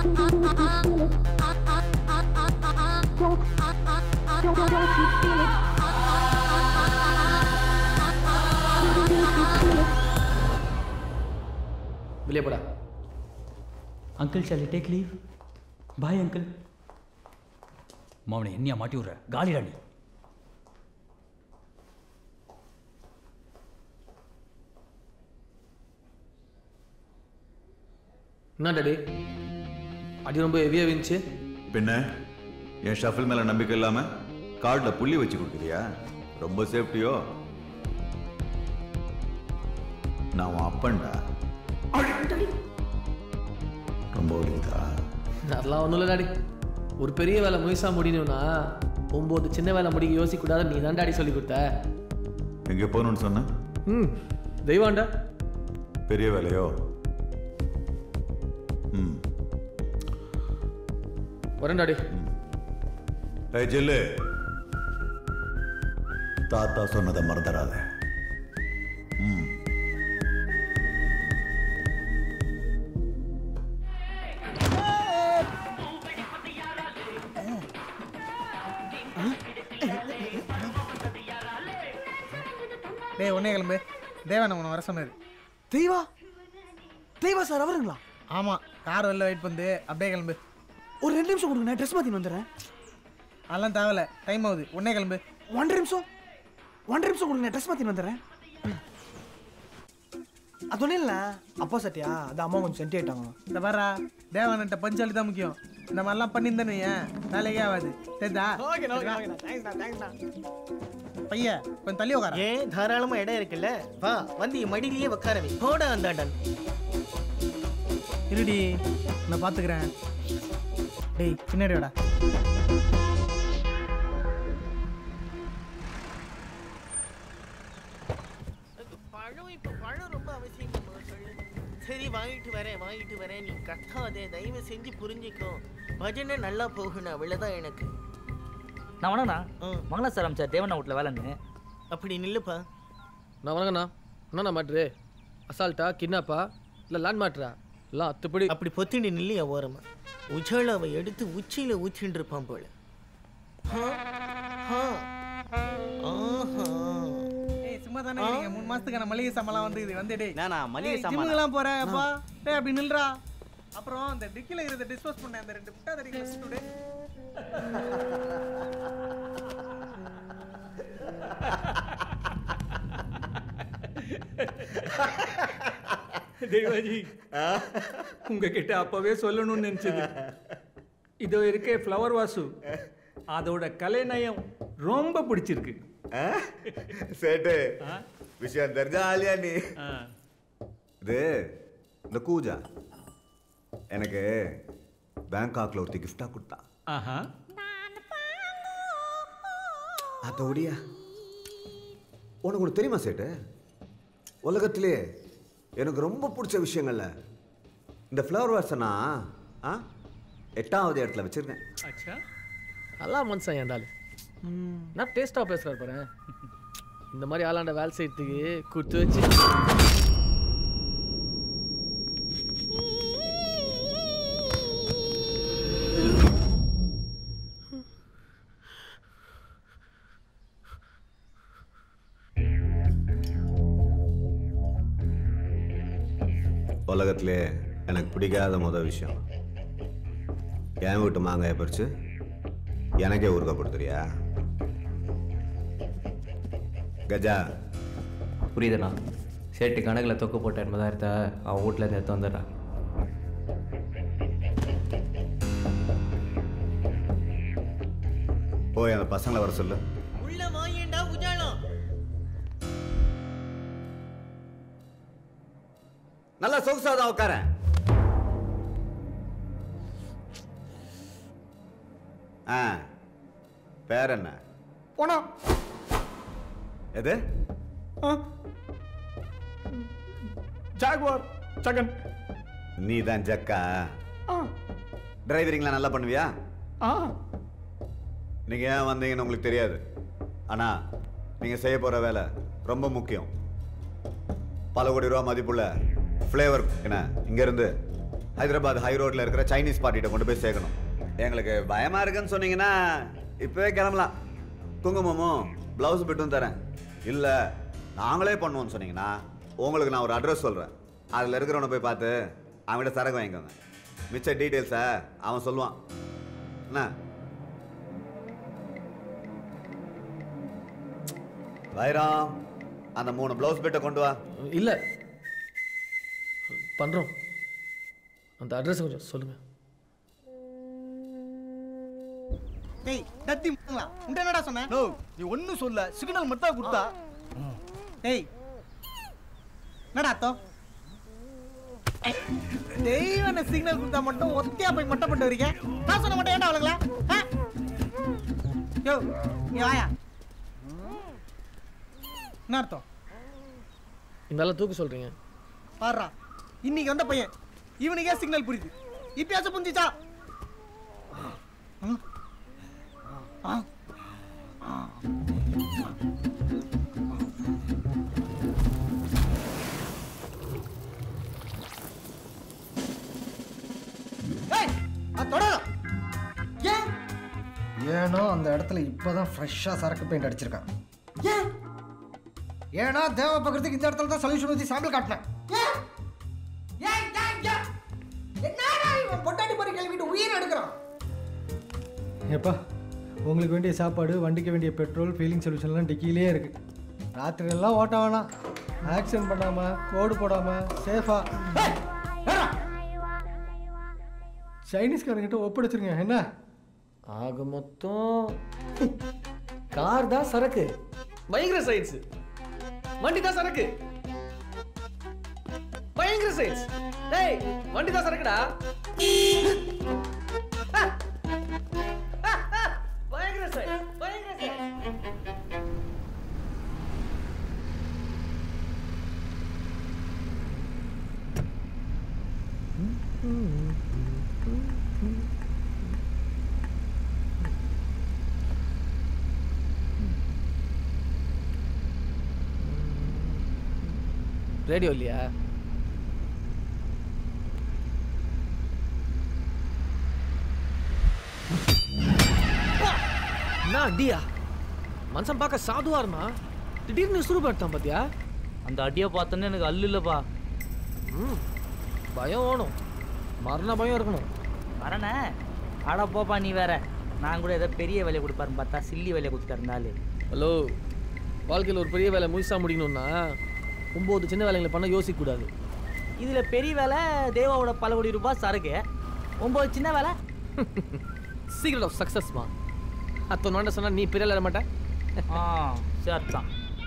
வெளியே போடா uncle shall take leave bye uncle மாவனை என்னையா மாட்டி விட்ற காலி ராணி என்ன டாடி அடி ரொம்ப ஹெவியாக இருந்துச்சு பின்ன என் ஷஃபில் மேல நம்பிக்கை இல்லாம கார்டுல புள்ளி வச்சு கொடுக்குறியா ரொம்ப சேஃப்டியோ நான் உன் அப்பன்டா ரொம்ப ஒளிதா அதெல்லாம் ஒன்றும் இல்லை டாடி ஒரு பெரிய வேலை முயசா முடியணும்னா ஒம்பது சின்ன வேலை முடிக்க யோசிக்கக்கூடாது நீ தான் டாடி சொல்லி கொடுத்த எங்க போகணும்னு சொன்ன ம் தெய்வாண்டா பெரிய வேலையோ ம் வரேன் டாடி ஏய் ஜில்லு தாத்தா சொன்னதை மறந்துடாத ம் டேய் ஒன்னே கிளம்பு தேவன் உன்னை வர சொன்னாரு தெய்வா தெய்வா சார் அவருங்களா ஆமாம் கார் வெளில வெயிட் பண்ணு அப்படியே கிளம்பு ஒரு ரெண்டு நிமிஷம் கொடுங்க நான் ட்ரெஸ் மாற்றி வந்துடுறேன் அதெல்லாம் தேவையில்ல டைம் ஆகுது உடனே கிளம்பு ஒன்றரை நிமிஷம் ஒன்றரை நிமிஷம் கொடுங்க நான் ட்ரெஸ் மாற்றி வந்துடுறேன் அது ஒன்றும் இல்லை அப்பா சட்டியா அது அம்மா கொஞ்சம் சென்டி ஆயிட்டாங்க இந்த பாரா தேவன்கிட்ட பஞ்சாலி தான் முக்கியம் இந்த மாதிரிலாம் பண்ணியிருந்தேன்னு ஏன் வேலைக்கே ஆகாது தெரியுதா பையன் கொஞ்சம் தள்ளி உட்கார ஏன் தாராளமா இடம் இருக்குல்ல வா வந்து என் மடியிலேயே உட்காரவே போட அந்தாண்டன் இருடி நான் பார்த்துக்கிறேன் டேய் பின்னாடி வாடா பழம் இப்ப பழம் ரொம்ப அவசியம் அம்மா, சொல்லு. சரி வாங்கிட்டு வரேன் வாங்கிட்டு வரேன் நீ கத்தாதே தயவு செஞ்சு புரிஞ்சுக்கோ பஜனை நல்லா போகணும் அவ்வளவுதான் எனக்கு நான் வணக்கண்ணா மங்களா சார் அமைச்சார் தேவண்ணா வீட்டில் வேலைன்னு அப்படி நில்லுப்பா நான் வணங்கண்ணா என்னண்ணா மாட்டுரு அசால்ட்டா கிட்னாப்பா இல்லை லேண்ட் மாட்டுறா எல்லாம் அத்துப்படி அப்படி பொத்திண்டு நில்லையா ஓரமா உஜாலாவை எடுத்து உச்சியில ஊற்றின்னு இருப்பான் போல ஆ, ஆ, ஆஹா. ஏய் சும்மா தானே இருக்கீங்க. மூணு மாசத்துக்கான மளிகை சாமான்லாம் வந்து இது வந்து டேய் நானா மளிகை ஏய், சாமான் ஜிம்முக்கெல்லாம் போறேன் அப்பா டேய் அப்படி நில்றா அப்புறம் இந்த டிக்கில இருக்கிறத டிஸ்போஸ் பண்ண அந்த ரெண்டு முட்டா தடிகளை சுட்டுடு தேவாஜி உங்ககிட்ட அப்பவே சொல்லணும்னு நினைச்சது இதோ இருக்கே ஃப்ளவர் வாசு அதோட கலைநயம் ரொம்ப பிடிச்சிருக்கு சேட்டு விஷயம் தெரிஞ்சா ஆலியா நீ இது இந்த கூஜா எனக்கு பேங்காக்ல ஒருத்தி கிஃப்டா கொடுத்தா ஆஹா அதோடியா உனக்கு ஒன்று தெரியுமா சேட்டு உலகத்திலே எனக்கு ரொம்ப பிடிச்ச விஷயங்கள்ல இந்த ஃப்ளவர் வாசை நான் ஆ எட்டாவது இடத்துல வச்சிருக்கேன் அச்சா நல்லா மனுஷன் ஏண்டாலு நான் டேஸ்ட்டாக பேசுகிறார் பாரு இந்த மாதிரி ஆளாண்ட வேலை செய்யறதுக்கு கொடுத்து வச்சு உலகத்திலே எனக்கு பிடிக்காத முதல் விஷயம் என் வீட்டு மாங்காயை பறிச்சு எனக்கே ஊறுகாய் கொடுத்துறியா கஜா புரியுதுண்ணா சேட்டு கணக்கில் தொக்கு போட்ட எண்பதாயிரத்தை அவன் வீட்டில் எடுத்து வந்துடுறான் போய் அந்த பசங்களை வர சொல்லு உள்ள வாயேண்டா உஜாலம் நல்லா சொகுசாதான் உட்காரேன் ஆ பேர் என்ன போனா எது ஜாகுவார் சகன் நீ தான் ஜக்கா ஆ டிரைவரிங்லாம் நல்லா பண்ணுவியா ஆ நீங்க ஏன் வந்தீங்கன்னு உங்களுக்கு தெரியாது ஆனா நீங்க செய்ய போற வேலை ரொம்ப முக்கியம் பல கோடி ரூபா மதிப்புள்ள ஃப்ளேவர் என்ன இங்க இருந்து ஹைதராபாத் ஹை ரோட்ல இருக்கிற சைனீஸ் பார்ட்டிகிட்ட கொண்டு போய் சேர்க்கணும் எங்களுக்கு பயமா இருக்குன்னு சொன்னீங்கன்னா இப்பவே கிளம்பலாம் குங்குமமும் பிளவுஸ் பிட்டும் தரேன் இல்ல நாங்களே பண்ணுவோம்னு சொன்னீங்கன்னா உங்களுக்கு நான் ஒரு அட்ரஸ் சொல்றேன் அதுல இருக்கிறவனை போய் பார்த்து அவன்கிட்ட சரக்கு வாங்கிக்கோங்க மிச்ச டீட்டெயில்ஸை அவன் சொல்லுவான் என்ன வைரம் அந்த மூணு பிளவுஸ் பிட்டை கொண்டு வா இல்ல பண்றோம் அந்த அட்ரஸ் கொஞ்சம் சொல்லுங்க டேய் டத்தி முங்களா உண்ட என்னடா சொன்னேன் நோ நீ ஒன்றும் சொல்ல சிக்னல் மட்டும் தான் கொடுத்தா டேய் என்னடா அர்த்தம் தெய்வன சிக்னல் கொடுத்தா மட்டும் ஒத்தையா போய் மட்டை போட்டு வரீங்க நான் சொன்ன மட்டும் ஏன்டா அவளுங்களா யோ நீ வாயா என்ன அர்த்தம் இந்த ஆளை தூக்க சொல்றீங்க பாடுறா இன்னைக்கு வந்த பையன் இவனுக்கே சிக்னல் புரியுது இப்பயாச்சும் புரிஞ்சிச்சா ம்? ஆ ஏய், அது தொடரும். ஏன் ஏன்னா அந்த இடத்துல இப்போதான் ஃப்ரெஷ்ஷாக சரக்கு பெயிண்ட் அடிச்சிருக்கான் ஏன் ஏன்னா தேவை பார்க்கறதுக்கு இந்த இடத்துல தான் சொல்யூஷன் ஊற்றி சாம்பிள் காட்டினேன் ஏன் ஏன் ஏன் ஏன் என்னடா இவன் பொட்டாட்டி பொறி கிளம்பிட்டு உயிர் எடுக்கிறான் ஏப்பா உங்களுக்கு வேண்டிய சாப்பாடு வண்டிக்கு வேண்டிய பெட்ரோல் ஃபீலிங் சொல்யூஷன்லாம் டிக்கிலே இருக்கு ராத்திரி எல்லாம் ஓட்ட வேணாம் ஆக்சிடென்ட் பண்ணாம கோடு போடாம சேஃபா சைனீஸ்காரங்கிட்ட ஒப்படைச்சிருங்க என்ன ஆக மொத்தம் கார் தான் சரக்கு பயங்கர சயின்ஸ் வண்டி தான் சரக்கு பயங்கர சயின்ஸ் டேய் வண்டி தான் சரக்குடா பயங்கர சயின்ஸ் பயங்கர சயின்ஸ் ரேடியோ இல்லையா என்ன அடியா மனுஷன் பார்க்க சாதுவா இருந்தா திடீர்னு சுருப்படுத்தான் பாத்தியா அந்த அடியை பார்த்தோன்னே எனக்கு அல்லு இல்லைப்பா ம் பயம் வேணும் மரண பயம் இருக்கணும் வரண்ணே அட போப்பா நீ வேற நான் கூட ஏதோ பெரிய வேலையை கொடுப்பாருன்னு பார்த்தா சில்லி வேலையை கொடுத்துருந்தாலு ஹலோ வாழ்க்கையில் ஒரு பெரிய வேலை முழுசா முடிக்கணும்னா ஒம்பது சின்ன வேலைகளை பண்ண யோசிக்க கூடாது இதில் பெரிய வேலை தேவாவோட பல கோடி ரூபாய் சரக்கு ஒம்பது சின்ன வேலை சீக்ரெட் ஆஃப் சக்ஸஸ்மா அத்தனை நோண்ட சொன்னா நீ பெரிய வேலை மாட்டேன் ஆ சரிதான்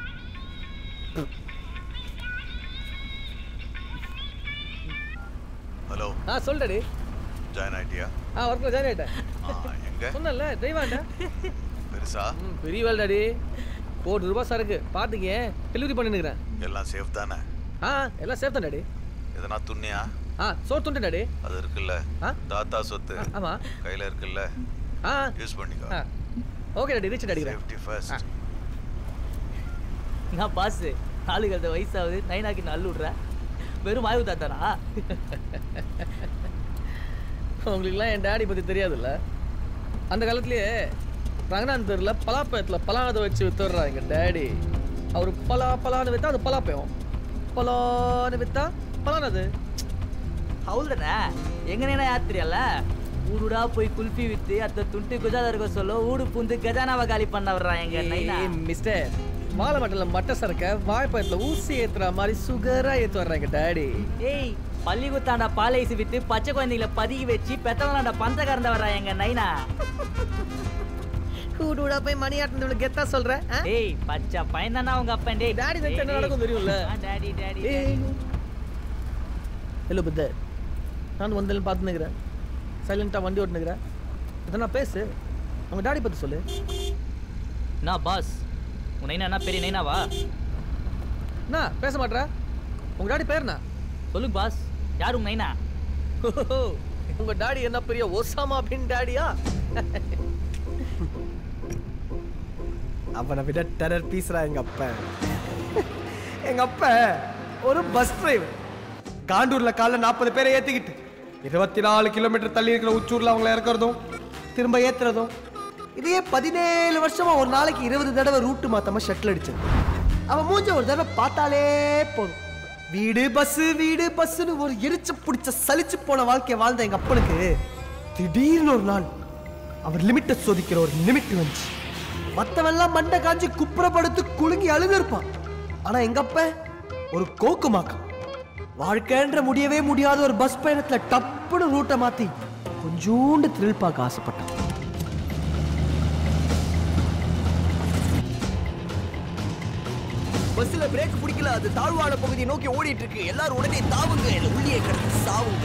ஹலோ ஆ சொல்றடி ஜாயின் ஆயிட்டியா ஆ ஒர்க்கில் ஜாயின் ஆயிட்டேன் எங்க சொன்னல தெய்வாண்ட பெருசா ம் பெரிய வேலை டாடி கோடி ரூபாய் சரக்கு பார்த்துக்க டெலிவரி பண்ணினுக்கிறேன் எல்லாம் சேஃப் தானே ஆ எல்லாம் சேஃப் தான் டாடி எதனா துண்ணியா ஆ சோறு துண்டு டாடி அது இருக்குல்ல ஆ? தாத்தா சொத்து ஆமா கையில இருக்குல்ல ஆ யூஸ் பண்ணிக்கோ ஆ ஓகே டாடி ரீச் அடிக்கிறேன் சேஃப்டி ஃபர்ஸ்ட் நான் பாஸ் ஆளுக்கு அந்த வயசாகுது நைனாக்கு நல்லு விட்ற வெறும் வாய்வு தாத்தானா உங்களுக்குலாம் என் டாடி பற்றி தெரியாதுல்ல அந்த காலத்துலேயே ரங்கநாத் தெருவில் பலாப்பழத்தில் பலாதை வச்சு வித்துடுறா எங்கள் டேடி அவர் பலா பலான்னு விற்றா அது பலாப்பழம் பலான்னு விற்றா பலானது ಹೌದಣ್ಣ ಹೆಂಗನೇನ ಯಾತ್ರಿಯಲ್ಲ ಊರುಡಾ போய் குல்ஃபி வித்து அத்த துண்டு குஜாத இருக்க சொல்ல ஊடு புந்து கஜானாவை காலி பண்ணவர்றா எங்க நைனா ஏய், மிஸ்டர் வாழை மட்டத்தில் மட்டை சரக்க வாழைப்பழத்தில் ஊசி ஏற்றுற மாதிரி சுகராக ஏற்று வர்றா எங்கள் டேடி ஏய் பள்ளிக்குத்தாண்ட பாலேசி வித்து பச்சை குழந்தைகளை பதுக்கி வச்சு பெத்தவங்களாண்ட பஞ்சகாரந்த வர்றா எங்க நைனா கூடுடா போய் மணி ஆட்டினவளை கெத்தா சொல்கிறேன் ஏய் பச்சை பையன் தானே அவங்க அப்பன் டேய் டாடி நினைச்சா என்ன நடக்கும் தெரியும்ல டாடி டாடி ஹலோ புத்தர் நான் வந்தேன்னு பார்த்து நிற்கிறேன் சைலண்ட்டாக வண்டி ஓட்டுனுக்கிறேன் இதனா பேசு உங்கள் டாடி பற்றி சொல்லு நான் பாஸ் உன் நைனா என்ன பெரிய நைனாவா என்ன பேச மாட்ற உங்க டாடி பேர்னா சொல்லுங்க பாஸ் யார் உங்க நைனா உங்க டாடி என்ன பெரிய ஒசாமா பின் டாடியா அவனை விட டெரர் பீஸ்ரா எங்க அப்பா எங்க அப்பா ஒரு பஸ் டிரைவர் காண்டூர்ல காலைல நாற்பது பேரை ஏத்திக்கிட்டு இருபத்தி நாலு கிலோமீட்டர் தள்ளி இருக்கிற உச்சூர்ல அவங்கள இறக்குறதும் திரும்ப ஏத்துறதும் இதையே பதினேழு வருஷமா ஒரு நாளைக்கு இருபது தடவை ரூட்டு மாத்தாம ஷட்டில் அடிச்சது அவன் மூஞ்ச ஒரு தடவை பார்த்தாலே போதும் வீடு பஸ் வீடு பஸ்ஸுன்னு ஒரு எரிச்சு பிடிச்ச சலிச்சு போன வாழ்க்கைய வாழ்ந்த எங்க அப்பனுக்கு திடீர்னு ஒரு நாள் அவர் லிமிட்டை சோதிக்கிற ஒரு லிமிட் வந்துச்சு மத்தவெல்லாம் மண்டை காஞ்சி குப்புறப்படுத்து குலுங்கி அழுதுருப்பான் ஆனா எங்க அப்ப ஒரு கோக்குமாக்கம் வாழ்க்கைன்ற முடியவே முடியாத ஒரு பஸ் பயணத்துல டப்புன்னு ரூட்டை மாத்தி கொஞ்சோண்டு த்ரில் பார்க்க ஆசைப்பட்டான் பஸ்ல பிரேக் பிடிக்கல அது தாழ்வான பகுதியை நோக்கி ஓடிட்டு இருக்கு எல்லாரும் உடனே தாவுங்க இல்ல உள்ளே கிடந்து சாவுங்க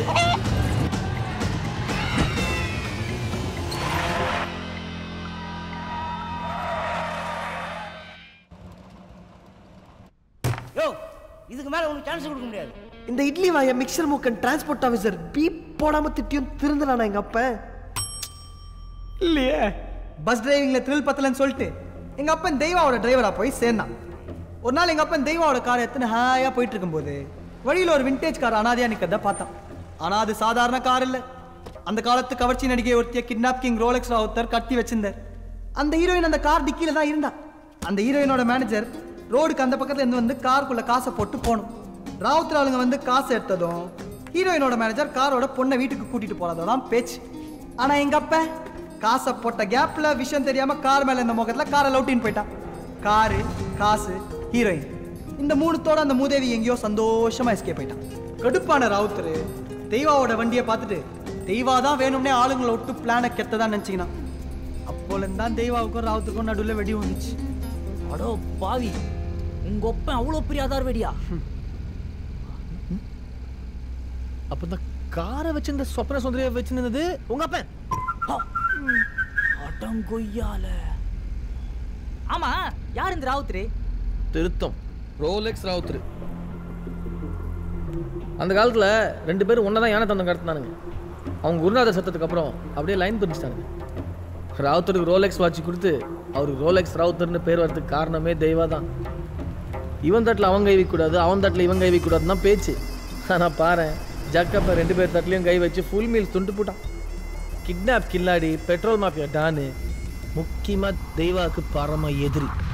யோ இதுக்கு மேல உனக்கு சான்ஸ் கொடுக்க முடியாது இந்த இட்லி வாய mixture Mookan transport officer beep போடாம திட்டியும் திருந்தலானா எங்க அப்ப இல்லையே பஸ் டிரைவிங்ல த்ரில் பத்தலன்னு சொல்லிட்டு எங்க அப்பன் தெய்வாவோட டிரைவரா போய் சேர்ந்தான் ஒரு நாள் எங்க அப்பன் தெய்வாவோட காரை எடுத்துன்னு ஹாயா போயிட்டு இருக்கும்போது வழியில ஒரு விண்டேஜ் கார் அனாதையா நிக்கிறத பார்த்தான் ஆனா அது சாதாரண கார் இல்ல அந்த காலத்து கவர்ச்சி நடிகை ஒருத்திய கிட்னாப் கிங் ரோலெக்ஸ் ஒருத்தர் கட்டி வச்சிருந்தார் அந்த ஹீரோயின் அந்த கார் டிக்கில தான் இருந்தா அந்த ஹீரோயினோட மேனேஜர் ரோடுக்கு அந்த பக்கத்துல இருந்து வந்து காருக்குள்ள காசை போட்டு போகணும் ராவுத்தர் ஆளுங்க வந்து காசு எடுத்ததும் ஹீரோயினோட மேனேஜர் காரோட பொண்ணை வீட்டுக்கு கூட்டிட்டு போறதான் பேச்சு ஆனா எங்க அப்ப காசை போட்ட கேப்ல விஷயம் தெரியாம கார் மேல இந்த முகத்துல காரை லவுட்டின்னு போயிட்டான் காரு காசு ஹீரோயின் இந்த மூணுத்தோட அந்த மூதேவி எங்கேயோ சந்தோஷமா எஸ்கேப் போயிட்டான் கடுப்பான ராவுத்தர் தெய்வாவோட வண்டியை பார்த்துட்டு தெய்வா தான் வேணும்னே ஆளுங்களை விட்டு பிளானை கெத்ததான் நினைச்சிக்கினான் அப்போலேருந்து தான் தெய்வாவுக்கும் ராவுத்துக்கும் நடுவில் வெடி வந்துச்சு அடோ பாவி உங்க ஒப்பன் அவ்வளோ பெரிய ஆதார் வெடியா அப்போ இந்த காரை வச்சிருந்த சொப்ன சுந்தரியை வச்சிருந்தது உங்க அப்பன் அடங்கொய்யால ஆமா யார் இந்த ராவுத்ரி திருத்தம் ரோலெக்ஸ் ராவுத்ரு அந்த காலத்தில் ரெண்டு பேரும் ஒன்றா தான் யானை தந்தம் கடத்தினானுங்க அவங்க குருநாதர் சத்தத்துக்கு அப்புறம் அப்படியே லைன் பிரிச்சுட்டானுங்க ராவுத்தருக்கு ரோலெக்ஸ் வாட்ச் கொடுத்து அவருக்கு ரோலெக்ஸ் ராவுத்தர்னு பேர் வரதுக்கு காரணமே தெய்வா தான் இவன் தட்டில் அவன் கை வைக்கக்கூடாது அவன் தட்டில் இவன் கை வைக்கக்கூடாதுன்னு தான் பேச்சு ஆனால் பாரு ஜக்கப்ப ரெண்டு பேர் தட்டிலையும் கை வச்சு ஃபுல் மீல்ஸ் துண்டு போட்டான் கிட்னாப் கில்லாடி பெட்ரோல் மாஃபியா டானு முக்கியமாக தெய்வாவுக்கு பரம எதிரி